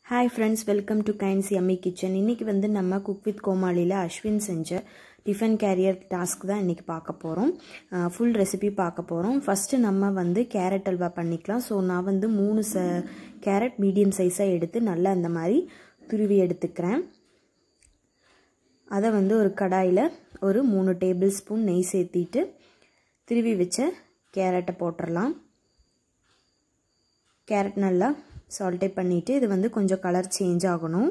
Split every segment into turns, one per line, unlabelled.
hi friends welcome to கைன்ஸ் எம்மி kitchen இன்றைக்கி வந்து நம்ம குக் வித் கோமாளியில் அஸ்வின் செஞ்ச டிஃபன் கேரியர் டாஸ்க் தான் இன்றைக்கி பார்க்க போகிறோம் ஃபுல் ரெசிபி பார்க்க போகிறோம் ஃபஸ்ட்டு நம்ம வந்து கேரட் அல்வா பண்ணிக்கலாம் ஸோ நான் வந்து மூணு ச கேரட் மீடியம் சைஸாக எடுத்து நல்லா அந்த மாதிரி துருவி எடுத்துக்கிறேன் அதை வந்து ஒரு கடாயில் ஒரு மூணு டேபிள் ஸ்பூன் நெய் சேர்த்திட்டு திருவி வச்ச கேரட்டை போட்டுடலாம் கேரட் நல்லா சால்ட்டே பண்ணிவிட்டு இது வந்து கொஞ்சம் கலர் சேஞ்ச் ஆகணும்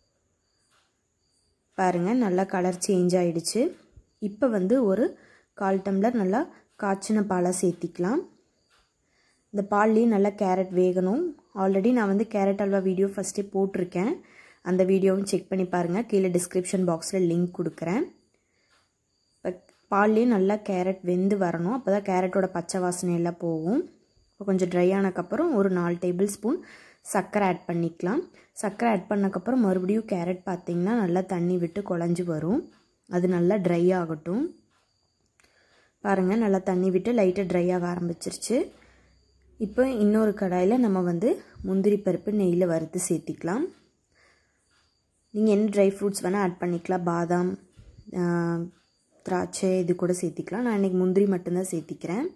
பாருங்கள் நல்லா கலர் சேஞ்ச் ஆகிடுச்சு இப்போ வந்து ஒரு கால் டம்ளர் நல்லா காய்ச்சின பாலாக சேர்த்திக்கலாம் இந்த பால்லேயும் நல்லா கேரட் வேகணும் ஆல்ரெடி நான் வந்து கேரட் அல்வா வீடியோ ஃபஸ்ட்டே போட்டிருக்கேன் அந்த வீடியோவும் செக் பண்ணி பாருங்கள் கீழே டிஸ்கிரிப்ஷன் பாக்ஸில் லிங்க் கொடுக்குறேன் இப்போ பால்லேயும் நல்லா கேரட் வெந்து வரணும் அப்போ தான் கேரட்டோட பச்சை வாசனை எல்லாம் போகும் இப்போ கொஞ்சம் ட்ரை ஆனதுக்கப்புறம் ஒரு நாலு டேபிள் ஸ்பூன் சர்க்கரை ஆட் பண்ணிக்கலாம் சர்க்கரை ஆட் பண்ணக்கப்புறம் மறுபடியும் கேரட் பார்த்திங்கன்னா நல்லா தண்ணி விட்டு குழஞ்சி வரும் அது நல்லா ட்ரை ஆகட்டும் பாருங்கள் நல்லா தண்ணி விட்டு லைட்டாக ட்ரை ஆக ஆரம்பிச்சிருச்சு இப்போ இன்னொரு கடாயில் நம்ம வந்து முந்திரி பருப்பு நெய்யில் வறுத்து சேர்த்திக்கலாம் நீங்கள் என்ன ட்ரை ஃப்ரூட்ஸ் வேணால் ஆட் பண்ணிக்கலாம் பாதாம் திராட்சை இது கூட சேர்த்திக்கலாம் நான் இன்றைக்கி முந்திரி மட்டும்தான் சேர்த்திக்கிறேன்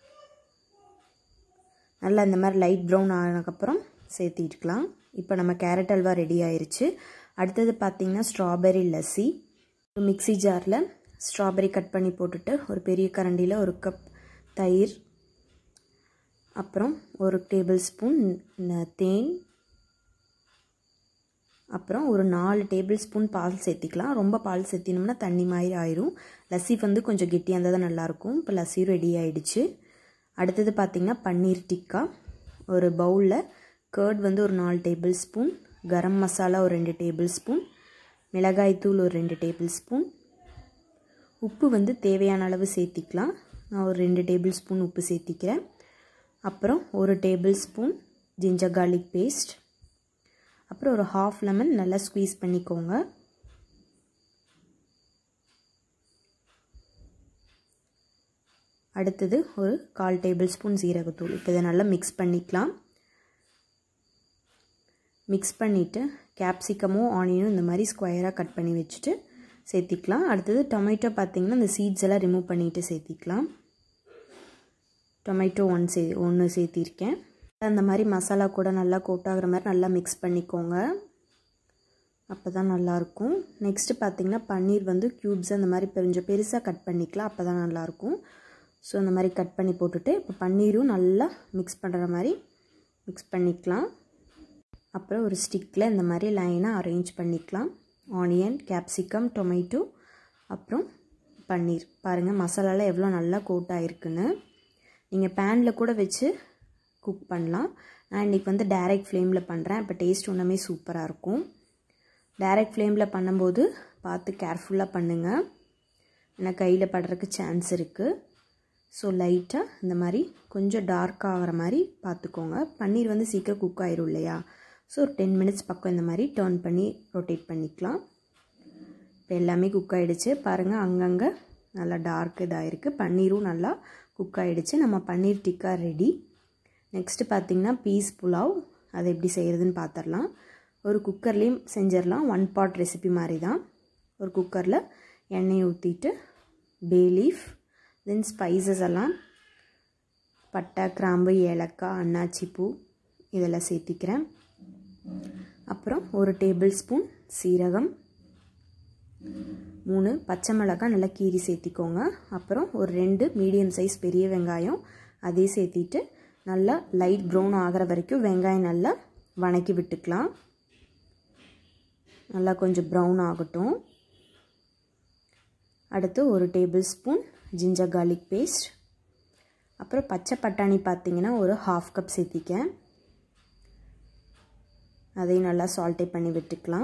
நல்லா இந்த மாதிரி லைட் ப்ரௌன் ஆனதுக்கப்புறம் சேர்த்திட்டுக்கலாம் இப்போ நம்ம கேரட் அல்வா ரெடி ஆயிடுச்சு அடுத்தது பார்த்திங்கன்னா ஸ்ட்ராபெரி லஸ்ஸி ஒரு மிக்சி ஜாரில் ஸ்ட்ராபெரி கட் பண்ணி போட்டுட்டு ஒரு பெரிய கரண்டியில் ஒரு கப் தயிர் அப்புறம் ஒரு டேபிள் ஸ்பூன் தேன் அப்புறம் ஒரு நாலு டேபிள் ஸ்பூன் பால் சேர்த்திக்கலாம் ரொம்ப பால் சேர்த்தினோம்னா தண்ணி மாதிரி ஆயிரும் லஸ்ஸி வந்து கொஞ்சம் கெட்டியாக இருந்தால் தான் நல்லாயிருக்கும் இப்போ லஸ்ஸி ரெடி ஆகிடுச்சு அடுத்தது பார்த்திங்கன்னா பன்னீர் டிக்கா ஒரு பவுலில் கர்ட் வந்து ஒரு நாலு டேபிள் ஸ்பூன் கரம் மசாலா ஒரு ரெண்டு டேபிள் ஸ்பூன் மிளகாய்த்தூள் ஒரு ரெண்டு டேபிள் ஸ்பூன் உப்பு வந்து தேவையான அளவு சேர்த்திக்கலாம் நான் ஒரு ரெண்டு டேபிள் ஸ்பூன் உப்பு சேர்த்திக்கிறேன் அப்புறம் ஒரு tablespoon ginger garlic paste அப்புறம் ஒரு ஹாஃப் லெமன் நல்லா ஸ்க்வீஸ் பண்ணிக்கோங்க அடுத்தது ஒரு கால் டேபிள் ஸ்பூன் ஜீரகத்தூள் இப்போ இதை நல்லா மிக்ஸ் பண்ணிக்கலாம் மிக்ஸ் பண்ணிவிட்டு கேப்சிகமும் ஆனியனும் இந்த மாதிரி ஸ்கொயராக கட் பண்ணி வச்சுட்டு சேர்த்திக்கலாம் அடுத்தது டொமேட்டோ பார்த்திங்கன்னா இந்த சீட்ஸ் எல்லாம் ரிமூவ் பண்ணிவிட்டு சேர்த்திக்கலாம் டொமேட்டோ ஒன் சே ஒன்று சேர்த்திருக்கேன் அந்த மாதிரி மசாலா கூட நல்லா கோட் ஆகிற மாதிரி நல்லா மிக்ஸ் பண்ணிக்கோங்க அப்போ தான் நல்லாயிருக்கும் நெக்ஸ்ட்டு பார்த்திங்கன்னா பன்னீர் வந்து க்யூப்ஸ் அந்த மாதிரி கொஞ்சம் பெருசாக கட் பண்ணிக்கலாம் அப்போ தான் நல்லாயிருக்கும் ஸோ அந்த மாதிரி கட் பண்ணி போட்டுட்டு இப்போ பன்னீரும் நல்லா மிக்ஸ் பண்ணுற மாதிரி மிக்ஸ் பண்ணிக்கலாம் அப்புறம் ஒரு ஸ்டிக்கில் இந்த மாதிரி லைனாக அரேஞ்ச் பண்ணிக்கலாம் ஆனியன் கேப்சிகம் டொமேட்டோ அப்புறம் பன்னீர் பாருங்கள் மசாலாலாம் எவ்வளோ நல்லா கோட் ஆகிருக்குன்னு நீங்கள் பேனில் கூட வச்சு குக் பண்ணலாம் நான் இன்றைக்கி வந்து டைரக்ட் ஃப்ளேமில் பண்ணுறேன் இப்போ டேஸ்ட் ஒன்றுமே சூப்பராக இருக்கும் டைரக்ட் ஃப்ளேமில் பண்ணும்போது பார்த்து கேர்ஃபுல்லாக பண்ணுங்கள் ஏன்னா கையில் படுறதுக்கு சான்ஸ் இருக்குது ஸோ லைட்டாக இந்த மாதிரி கொஞ்சம் டார்க் ஆகிற மாதிரி பார்த்துக்கோங்க பன்னீர் வந்து சீக்கிரம் குக் ஆயிரும் இல்லையா ஸோ ஒரு டென் மினிட்ஸ் பக்கம் இந்த மாதிரி டேர்ன் பண்ணி ரொட்டேட் பண்ணிக்கலாம் இப்போ எல்லாமே குக் ஆகிடுச்சு பாருங்கள் அங்கங்கே நல்லா டார்க் இதாகிருக்கு பன்னீரும் நல்லா குக் ஆகிடுச்சு நம்ம பன்னீர் டிக்கா ரெடி நெக்ஸ்ட்டு பார்த்திங்கன்னா பீஸ் புலாவ் அதை எப்படி செய்கிறதுன்னு பார்த்துடலாம் ஒரு குக்கர்லேயும் செஞ்சிடலாம் ஒன் பாட் ரெசிபி மாதிரி தான் ஒரு குக்கரில் எண்ணெய் ஊற்றிட்டு பே லீஃப் தென் ஸ்பைசஸ் எல்லாம் பட்டை கிராம்பு ஏலக்காய் அன்னாச்சி பூ இதெல்லாம் சேர்த்திக்கிறேன் அப்புறம் ஒரு டேபிள் ஸ்பூன் சீரகம் மூணு பச்சை மிளகாய் நல்லா கீரி சேர்த்திக்கோங்க அப்புறம் ஒரு ரெண்டு மீடியம் சைஸ் பெரிய வெங்காயம் அதே சேர்த்திட்டு நல்லா லைட் ப்ரௌன் ஆகிற வரைக்கும் வெங்காயம் நல்லா வணக்கி விட்டுக்கலாம் நல்லா கொஞ்சம் ப்ரௌன் ஆகட்டும் அடுத்து ஒரு tablespoon ginger garlic paste அப்புறம் பச்சை பட்டாணி பார்த்திங்கன்னா ஒரு ஹாஃப் கப் சேர்த்திக்கேன் அதையும் நல்லா சால்ட்டே பண்ணி விட்டுக்கலாம்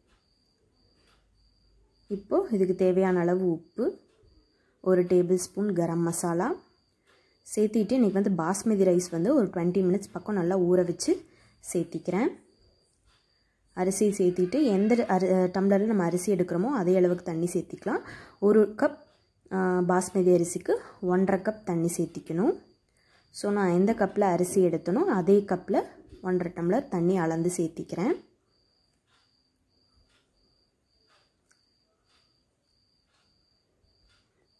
இப்போது இதுக்கு தேவையான அளவு உப்பு ஒரு டேபிள் ஸ்பூன் கரம் மசாலா சேர்த்திட்டு இன்றைக்கி வந்து பாஸ்மதி ரைஸ் வந்து ஒரு டுவெண்ட்டி மினிட்ஸ் பக்கம் நல்லா ஊற வச்சு சேர்த்திக்கிறேன் அரிசி சேர்த்திட்டு எந்த அரி டம்ளரில் நம்ம அரிசி எடுக்கிறோமோ அதே அளவுக்கு தண்ணி சேர்த்திக்கலாம் ஒரு கப் பாஸ்மதி அரிசிக்கு ஒன்றரை கப் தண்ணி சேர்த்திக்கணும் ஸோ நான் எந்த கப்பில் அரிசி எடுத்தனோ அதே கப்பில் ஒன்றரை டம்ளர் தண்ணி அளந்து சேர்த்திக்கிறேன்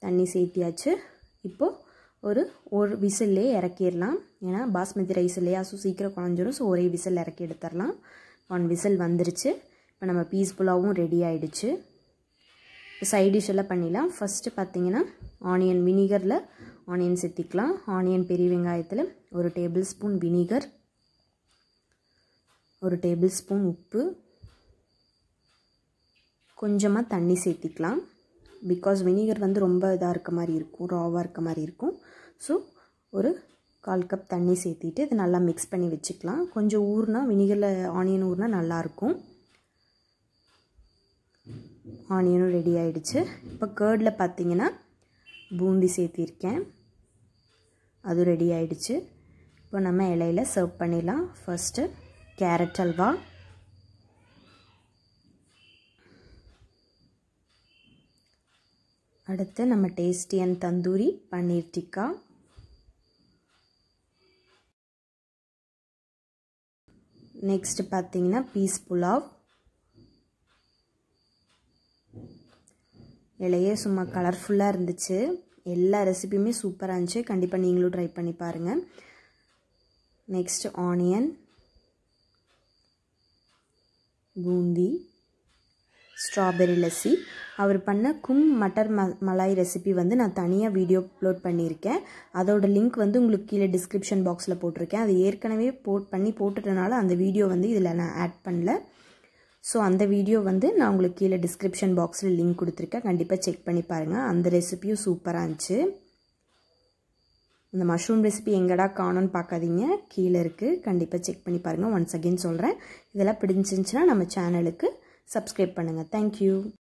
தண்ணி சேர்த்தியாச்சு இப்போது ஒரு ஒரு விசில்லே இறக்கிடலாம் ஏன்னா பாஸ்மதி ரைஸ் இல்லையா ஸோ சீக்கிரம் குழஞ்சிரும் ஸோ ஒரே விசில் இறக்கி எடுத்துடலாம் ஒன் விசில் வந்துருச்சு இப்போ நம்ம பீஸ் புலாவும் ரெடி ஆகிடுச்சு இப்போ சைட் டிஷ் எல்லாம் பண்ணிடலாம் ஃபஸ்ட்டு பார்த்தீங்கன்னா ஆனியன் வினிகரில் ஆனியன் சேர்த்திக்கலாம் ஆனியன் பெரிய வெங்காயத்தில் ஒரு டேபிள் ஸ்பூன் வினிகர் ஒரு டேபிள் ஸ்பூன் உப்பு கொஞ்சமாக தண்ணி சேர்த்திக்கலாம் பிகாஸ் வினிகர் வந்து ரொம்ப இதாக இருக்க மாதிரி இருக்கும் ராவாக இருக்க மாதிரி இருக்கும் ஸோ ஒரு கால் கப் தண்ணி சேர்த்திட்டு இதை நல்லா மிக்ஸ் பண்ணி வச்சுக்கலாம் கொஞ்சம் ஊறுனா வினிகரில் ஆனியன் ஊறுனா நல்லாயிருக்கும் ஆனியனும் ரெடி ஆகிடுச்சு இப்போ கேர்டில் பார்த்தீங்கன்னா பூந்தி சேர்த்திருக்கேன் அது ரெடி ஆகிடுச்சு இப்போ நம்ம இலையில் சர்வ் பண்ணிடலாம் ஃபஸ்ட்டு கேரட் அல்வா அடுத்து நம்ம tasty and tandoori paneer tikka next பார்த்தீங்கன்னா பீஸ் புலாவ் இலையே சும்மா கலர்ஃபுல்லாக இருந்துச்சு எல்லா ரெசிபியுமே சூப்பராக இருந்துச்சு கண்டிப்பாக நீங்களும் ட்ரை பண்ணி பாருங்கள் next onion boondi strawberry lassi அவர் பண்ண கும் மட்டர் ம மலாய் ரெசிபி வந்து நான் தனியாக வீடியோ அப்லோட் பண்ணியிருக்கேன் அதோட லிங்க் வந்து உங்களுக்கு கீழே டிஸ்கிரிப்ஷன் பாக்ஸில் போட்டிருக்கேன் அது ஏற்கனவே போட் பண்ணி போட்டுட்டனால அந்த வீடியோ வந்து இதில் நான் ஆட் பண்ணல ஸோ அந்த வீடியோ வந்து நான் உங்களுக்கு கீழே டிஸ்கிரிப்ஷன் பாக்ஸில் லிங்க் கொடுத்துருக்கேன் கண்டிப்பாக செக் பண்ணி பாருங்கள் அந்த ரெசிபியும் சூப்பராக இருந்துச்சு இந்த மஷ்ரூம் ரெசிபி எங்கடா காணும்னு பார்க்காதீங்க கீழே இருக்குது கண்டிப்பாக செக் பண்ணி பாருங்கள் ஒன்ஸ் அகெயின் சொல்கிறேன் இதெல்லாம் பிடிச்சிருந்துச்சுன்னா நம்ம சேனலுக்கு சப்ஸ்கிரைப் பண்ணுங்கள் தேங்க்யூ